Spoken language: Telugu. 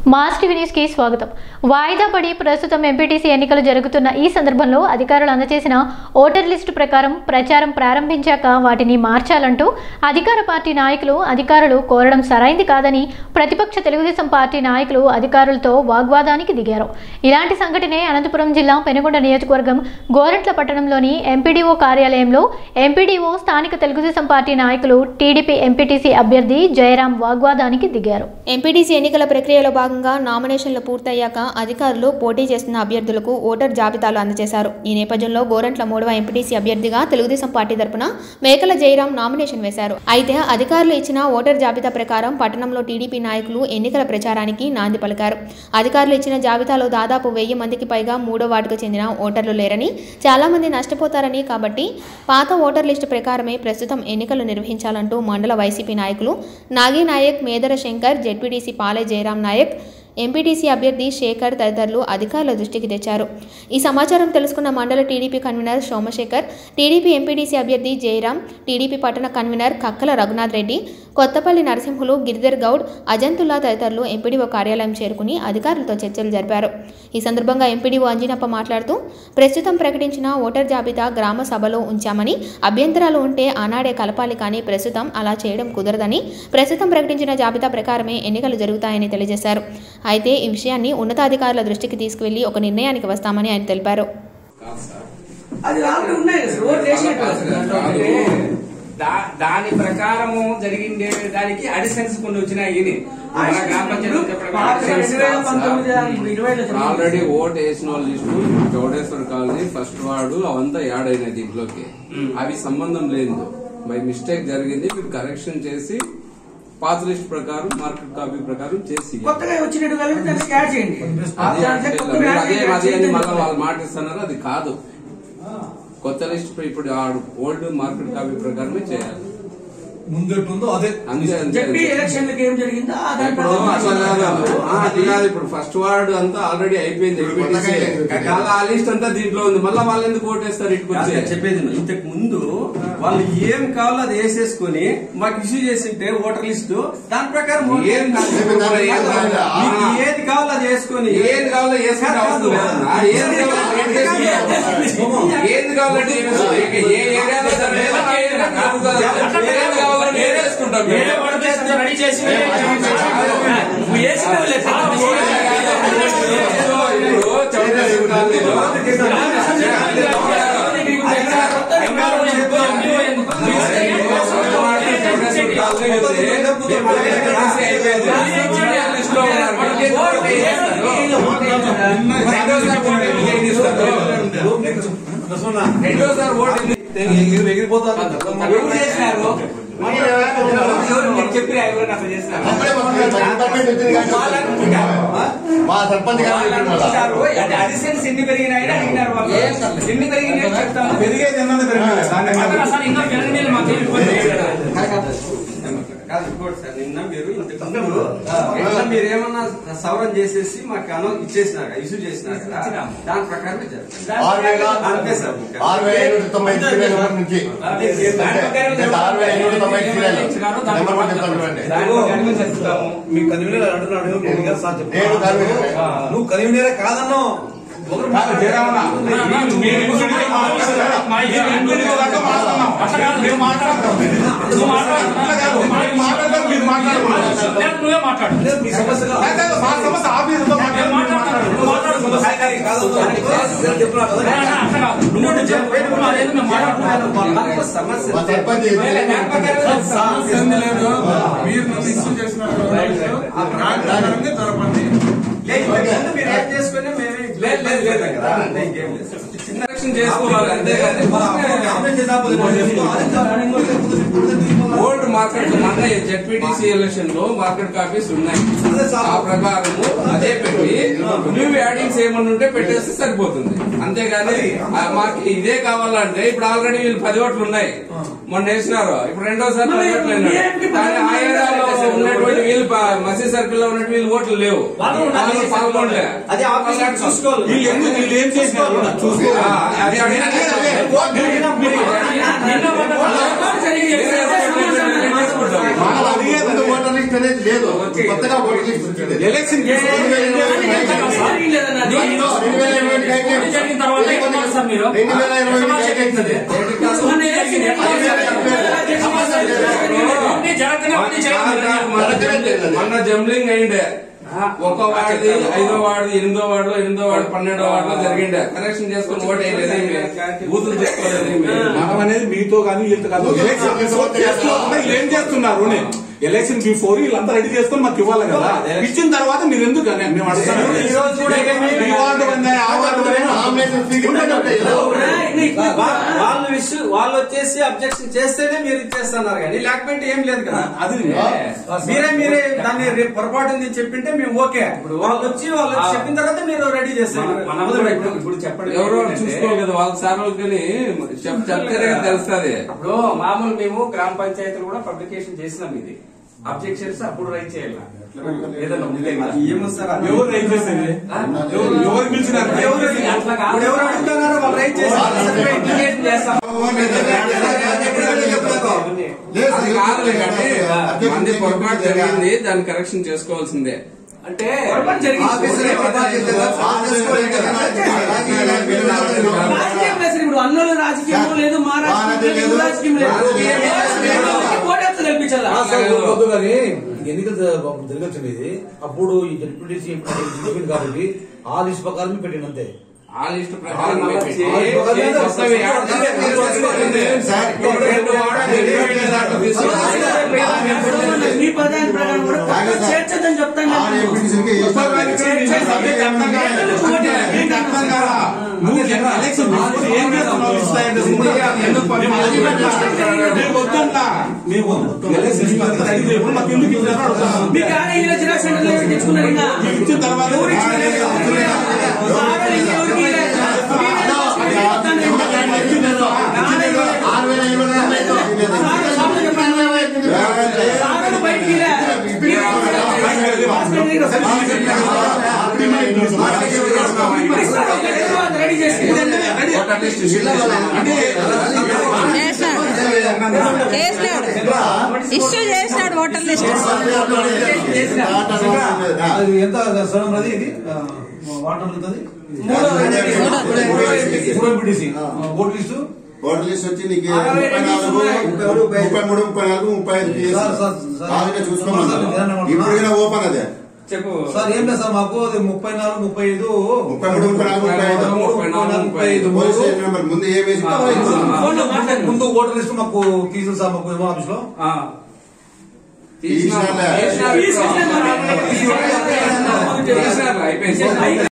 మాస్ టీవీ న్యూస్ కి స్వాగతం వాయిదా పడి ప్రస్తుతం ఎంపీటీసీ ఎన్నికలు జరుగుతున్న ఈ సందర్భంలో అధికారులు అందజేసిన ఓటర్ లిస్టు ప్రకారం ప్రచారం ప్రారంభించాక వాటిని మార్చాలంటూ అధికార పార్టీ నాయకులు అధికారులు కోరడం సరైంది కాదని ప్రతిపక్ష తెలుగుదేశం పార్టీ నాయకులు అధికారులతో వాగ్వాదానికి దిగారు ఇలాంటి సంఘటనే అనంతపురం జిల్లా పెనుగొండ నియోజకవర్గం గోరంట్ల పట్టణంలోని ఎంపీడీఓ కార్యాలయంలో ఎంపీడీఓ స్థానిక తెలుగుదేశం పార్టీ నాయకులు టీడీపీ ఎంపీటీసీ అభ్యర్థి జయరాం వాగ్వాదానికి దిగారు ఎంపీటీసీ ఎన్నికల ప్రక్రియలో భాగంగా నామినేషన్లు పూర్తయ్యాక అధికారులు పోటీ చేస్తున్న అభ్యర్థులకు ఓటర్ జాబితాలు అందజేశారు ఈ నేపథ్యంలో గోరంట్ల మూడవ ఎంపీటీసీ అభ్యర్థిగా తెలుగుదేశం పార్టీ తరపున మేకల జయరాం నామినేషన్ వేశారు అయితే అధికారులు ఇచ్చిన ఓటర్ జాబితా ప్రకారం పట్టణంలో టీడీపీ నాయకులు ఎన్నికల ప్రచారానికి నాంది పలికారు అధికారులు ఇచ్చిన జాబితాలో దాదాపు వెయ్యి మందికి పైగా మూడో వార్డుకు చెందిన ఓటర్లు లేరని చాలా మంది నష్టపోతారని కాబట్టి పాత ఓటర్ లిస్టు ప్రకారమే ప్రస్తుతం ఎన్నికలు నిర్వహించాలంటూ మండల వైసీపీ నాయకులు నాగి నాయక్ మేదర శంకర్ జెడ్పీటీసీ పాలే జయరాం నాయక్ ఎంపీటీసీ అభ్యర్థి శేఖర్ తదితరులు అధికారుల దృష్టికి తెచ్చారు ఈ సమాచారం తెలుసుకున్న మండల TDP convener Somashekar TDP MPTC అభ్యర్థి జయరాం టీడీపీ పట్టణ కన్వీనర్ కక్కల రఘునాథ్ రెడ్డి కొత్తపల్లి నరసింహులు గిరిధర్ గౌడ్ అజంతుల్లా తదితరులు ఎంపీడీఓ కార్యాలయం చేరుకుని అధికారులతో చర్చలు జరిపారు ఈ సందర్భంగా ఎంపీడీఓ అంజినప్ప మాట్లాడుతూ ప్రస్తుతం ప్రకటించిన ఓటర్ జాబితా గ్రామ సభలో ఉంచామని అభ్యంతరాలు ఉంటే ఆనాడే కలపాలి కానీ ప్రస్తుతం అలా చేయడం కుదరదని ప్రస్తుతం ప్రకటించిన జాబితా ప్రకారమే ఎన్నికలు జరుగుతాయని తెలియజేశారు అయితే ఈ విషయాన్ని ఉన్నతాధికారుల దృష్టికి తీసుకువెళ్లి ఒక నిర్ణయానికి వస్తామని ఆయన తెలిపారు అది ఆల్రెడీ ఉన్నాయి కదా సార్ ఓట్లు వేసినట్టు దా- దాని ప్రకారము జరిగిండే దానికి అడిషన్స్ కొన్ని వచ్చినాయి ఇది మన గ్రామ పంచాయతీ చెప్పడం పాత additions రెండు వేల కాదు సార్. పంతొమ్మిది ఇప్పుడు ఇరవైలో జరిగింది. ఆల్రెడీ ఓట్ వేసిన వాళ్ళ list Chowdeshwara colony first ward అవంతా యాడ్ అయినాయి దీంట్లోకి అవి సంబంధం లేదు బై మిస్టేక్ జరిగింది మీరు కరెక్షన్ చేసి పాత లిస్ట్ ప్రకారం మార్కెట్ కాపీ ప్రకారం చేసి కొత్తగా వచ్చినట్టు కలిపి దాన్ని యాడ్ చేయండి అదే దాంట్లో యాడ్ కొత్త చేయాలి. యాడ్ అదే చేయండి. అదే అని మళ్ళీ వాళ్ళు మాట ఇస్తున్నారు అది కాదు కొత్త లిస్ట్ ఇప్పుడు ఓల్డ్ మార్కెట్ కాపీ ప్రకారమే చేయాలి ముందెట్టుందో అదే అంతే అంతే జడ్పీ అంతే. ఎలక్షన్లకు ఏం జరిగిందో ఆ దాని ఇప్పుడు ప్రకారం అట్లా కాదు ఆ, అది కాదు ఇప్పుడు ఫస్ట్ వార్డు అంతా ఆల్రెడీ అయిపోయింది కొత్తగా అయిపోయింది. మళ్ళీ ఆ లిస్ట్ అంతా దీంట్లో ఉంది మళ్ళీ వాళ్ళు ఎందుకు ఓటేస్తారు ఇటుకు వచ్చి కాదు చెప్పేది విను. ఇంతకు ముందు వాళ్ళు ఏం కావాలో అది వేసేసుకొని మాకు ఇష్యూ చేసింటే ఓటర్ లిస్ట్ దాని ప్రకారం ఓటు ఏం కాదు. ఏం కాదు. మీకు ఏది కావాలో అది వేసుకొని ఏది కావాలో వేసుకుంటే అవసరం లేదన్నా. ఏది కావాలో ఏం చేసుకుంటాం. ఏది కావాలంటే ఏం వేసుకుంటాం. ఇక ఏ ఏరియాలో సరే, ఏ ఏరియా కాదు కదా. ఏది కావాలో నేను వేసుకుంటాం మేము. వేరే వాడు చేస్తే రెడీ చేసి నువ్వు వేసిన వాళ్ళే కదా. ఇప్పుడు చౌడేశ్వర కాలనీలో చౌడేశ్వర కాలనీ ఉంది. మీరు రాసి అయిపోయింది. ఆ లిస్టులో ఉన్నారు. మనకి ఎందుకు ఓటు వేస్తారు? రెండోసారి ఓటు ఎందుకు వేయిస్తారు? రెండోసారి ఓటు ఎందుకు ఎగిరిపోతాను ఎవరు చేసినారు? ఎవరు నీకు చెప్పిరా ఎవరు అట్లా చేసినారు? మా సర్పంచ్ గారు చెప్పారు మళ్ళా. ఇచ్చారు. అంటే అడిషన్స్ ఎన్ని పెరిగినాయని అడిగినారు వాళ్ళు. ఎన్ని పెరిగినాయని చెప్తాను. పెరిగేది ఎన్నది పెరిగింది దాన్ని అక్కడ అసలు ఇంకా పెరగలేదు మాకు ఏమి ఇబ్బంది లేదు. కాదు ఇంకోటి సార్ నిన్న మీరు ఇంతకు ముందు ఎట్లా మీరు ఏమన్నా సవరణ చేసేసి మాకు అనౌ ఇచ్చేసినారు ఇష్యూ చేసినారు కదా దాని ప్రకారమే జరుగుతుంది ఆరు వేల అంతే సార్ ఇంకా. ఆరు వేల ఐనూట తొంభై ఐదు సీరియల్ నెంబర్ నుంచి దాని ప్రకారం అంటే ఆరు వేల ఐనూట తొంభై ఐదు సీరియల్ ఇచ్చినారు. దాని నెంబర్ ప్రకారం చెప్తాను చూడండి దాని ప్రకారమే చెప్తాము. మీ కన్వీనర్ అంటున్నాడు నేను ఇంకా సార్ చెప్తాను. నేను కన్వీనర్. నువ్వు కన్వీనరే కాదన్నో ఒకరు మా ఇద్దరు దాకా మాట్లాడుతున్నాం. అట్లా కాదు, మేము మాట్లాడతాం. నువ్వు మాట్లాడుతున్నావు. లేదు, నువ్వే మాట్లాడు లేదు, మీ సమస్య కాదు. నేను మాట్లాడతాను. నువ్వు మాట్లాడు సమస్య. కాదన్నో. నేను చెప్తున్నాను కదా. అట్లా కాదు. నువ్వు ఉండు, చెప్పు. నువ్వు అదేదో మేము మాట్లాడుకుంటాం. మాకు సమస్య మా సర్పంచ్ వేరే చెప్పారు. దాని ప్రకారం చెప్తాం. లేదు, ఇంతకు ముందు మీరు ఏం చేసుకుని మేమే లేదు, లేదు, లేదు. కదా అంతే ఇంకేం లేదు చిన్న కరెక్షన్ చేసుకోవాలి అంతేగాని కాంప్లైంట్ చేద్దాం, ఓల్డ్ మార్కెట్ మన జెడ్పీటీసీ ఎలక్షన్ లో మార్కెట్ కాపీస్ ఉన్నాయి ఆ ప్రకారము అదే పెట్టి న్యూ యాడింగ్స్ ఏమన్నా ఉంటే పెట్టేస్తే సరిపోతుంది అంతేగాని ఆ మాకు ఇదే కావాలంటే ఇప్పుడు ఆల్రెడీ వీళ్ళు పది ఓట్లు ఉన్నాయి మొన్న వేసినారు ఇప్పుడు రెండోసారి పది ఓట్లు అయినాయి కానీ ఆ ఏరియాలో ఉన్నటువంటి వీళ్ళు ప- మసీద్ సర్కిల్ లో ఉన్నటువంటి వీళ్ళు ఓట్లు లేవు వాళ్ళు ఉన్నారు. వాళ్ళు పాల్గొనలే అది ఆఫీస్ చూసుకోవాలి వీళ్ళు ఎందుకు వీళ్ళు ఏం చేసినారు చూసుకో ఆ, అది అడిగినా నిన్న మొన్న జరిగింది. మనం అడిగేది ముందు ఓటర్ లిస్ట్ అనేది లేదు కొత్తగా ఓటర్ లిస్ట్ వచ్చింది ఎలక్షన్ రెండు వేల ఇరవై ఒకటికి అయితే జరిగిన తర్వాత ఏం చేస్తారు సార్ మీరు? రెండు వేల ఇరవై ఒకటికి అయితే అన్ని జరగకనే అన్ని చేయాలి కదా. మొన్న జంబ్లింగ్ అయిండే ఒక వార్డు ఐదో వార్డు ఎనిమిదో వార్డు ఎనిమిదో వార్డు పన్నెండో వార్డులో జరిగిండే కరెక్షన్ చేసుకుని ఓట్ వేయలేదు బూతులు తీసుకోలేదు మనం అనేది మీతో కానీ వీళ్ళతో కాదు ఎలక్షన్ బిఫోర్ చేసుకోకుండా వీళ్ళు ఏం చేస్తున్నారు నేను ఎలక్షన్ బిఫోర్ వీళ్ళంతా రెడీ చేసుకొని మాకు ఇవ్వాలి కదా ఇచ్చిన తర్వాత మీరు ఎందుకు అని మేము అడుగుతాం ఈ రోజు కూడా ఈ వార్డు ఉంది, ఆ వార్డు ఉంది. నామినేషన్ ఫీజు ఉంటాయి కదా. వా- వాళ్ళు ఇష్యూ వాళ్ళు వచ్చేసి అబ్జెక్షన్ చేస్తేనే మీరు ఇచ్చేస్తున్నారు కానీ లేకపోతే ఏం లేదు కదా అది మీరే మీరే దాన్ని రేపు పొరపాటు ఉంది అని చెప్పింటే మేము ఓకే వాళ్ళు వచ్చి వాళ్ళు వచ్చి చెప్పిన తర్వాత మీరు రెడీ చేస్తారు మన- మనం కూడా ఇప్పుడు ఇప్పుడు చెప్పండి ఎవరో చూసుకోవాలి కదా వాళ్ళ సార్ కానీ చెప్ చెప్తేనే కదా తెలుస్తుంది ఇప్పుడు మామూలు మేము గ్రామ పంచాయతీలు కూడా పబ్లికేషన్ చేసినాం ఇది అబ్జెక్షన్స్ అప్పుడు రైట్ చేయాలి ఏదైనా ఉంటే కదా. ఏమొస్తారు ఎవరు రైట్ చేసేది ఎవరు ఎవరు పిలిచినారు ఎవరు అట్లా కాదు. ఇప్పుడు ఎవరు అడుగుతున్నారో వాళ్ళు రైట్ చేస్తారు Application చేస్తాం లేదు అది సార్, కాదులే కానీ అబ్జెక్షన్ మంది చేసి పొరపాటు జరిగింది. జరిగింది దాన్ని కరెక్షన్ చేసుకోవాల్సిందే అంటే పొరపాటు జరిగింది. ఆఫీసులో పొరపాటు చేస్తే కదా, ఆఫీస్ చేసుకోలేదు కదా. రాజకీయం లేదు సార్ ఇప్పుడు అన్నోళ్ళ రాజకీయం లేదు మా రాజకీయం లేదు ఈ రాజకీయం లేదు కోటేత్తు కల్పించాలా వద్దు కానీ ఎన్నికలు జ- జరగచ్చు ఇది అప్పుడు ఈ జడ్పీటీసీ చెప్పింది కాబట్టి ఆ లిస్ట్ ప్రకారం పెట్టింది అంతే ఆ లిస్ట్ ప్రకారం మళ్ళా పెట్టి. చే- చే- కొత్తవి యాడ్ చేస్తే సార్, రెండు వార్డులు ఎలిమినేట్ చేసినట్టు తీసుకొచ్చి మీ పదాన్ని ప్రకారం కూడా కొత్తగా చేర్చొద్దని చెప్తాను ఆ ఎంపీటీసీకి నువ్వు ఎలక్షన్ బిఫోర్ ఏం చేస్తున్నావు ఇస్తాయంటే మేము వద్దంట మేము ఎలక్షన్ బిఫోర్ రెడీ చేయకుండా మాకు ఎందుకు ఇచ్చారో అడుగుతున్నాం. మీకు ఆడ ఇలా జిరాక్స్ సెంటర్లో ఎవరు తెచ్చుకున్నారు ఇంకా మీకు ఇచ్చిన తర్వాత ఎవరు ఇచ్చారు? ఆడ ఇంకా ఎవరికి ఇవ్వలేదు. మీ మీద దోషం చెప్తాను నేను. ఆడ ఇవ్వలేదు. ఆరు వేల ఐదు వందల తొంభై ఐదు. సార్ సార్లు చెప్పండి. సార్లు బయటికి ఇలా. మీరు ఇప్పుడు ఇస్తారు. ఒక రోజు అది రెడీ చేసి ఓటర్ లిస్ట్ ఇష్యూ అంటే చేసినాడు ఇష్యూ చేసినాడు ఓటర్ లిస్ట్ అది ఎంత సడన్ అది ఇది వాటర్ ఉంటుంది మూడో MPTC vote list voter list వచ్చి నీకు ముప్పై నాలుగు ముప్పై మూడు ముప్పై నాలుగు ముప్పై ఐదు పిఎస్ సార్, సార్, సార్. బాగా చూసుకోమన్నారు సార్, నిదానం అంటున్నా. ఇప్పుడు ఓపెన్ అదే చెప్పు సార్ ఏం లేదు సార్ మాకు అది ముప్పై నాలుగు ముప్పై ఐదు ముప్పై మూడు ముప్పై నాలుగు ముప్పై ఐదు ముప్పై నాలుగు ముప్పై ఐదు పోలీస్ స్టేషన్ నెంబర్ ముందు ఏ వేసి ఫోన్లో మాట్లాడి ముందు ఓటర్ లిస్ట్ మాకు తీసుకు సార్ మాకు ఏమో ఆఫీస్ లో ఆ. తీసినారులే. తీసినారు. తీసేసినారు. తీసినారులే, అయిపోయింది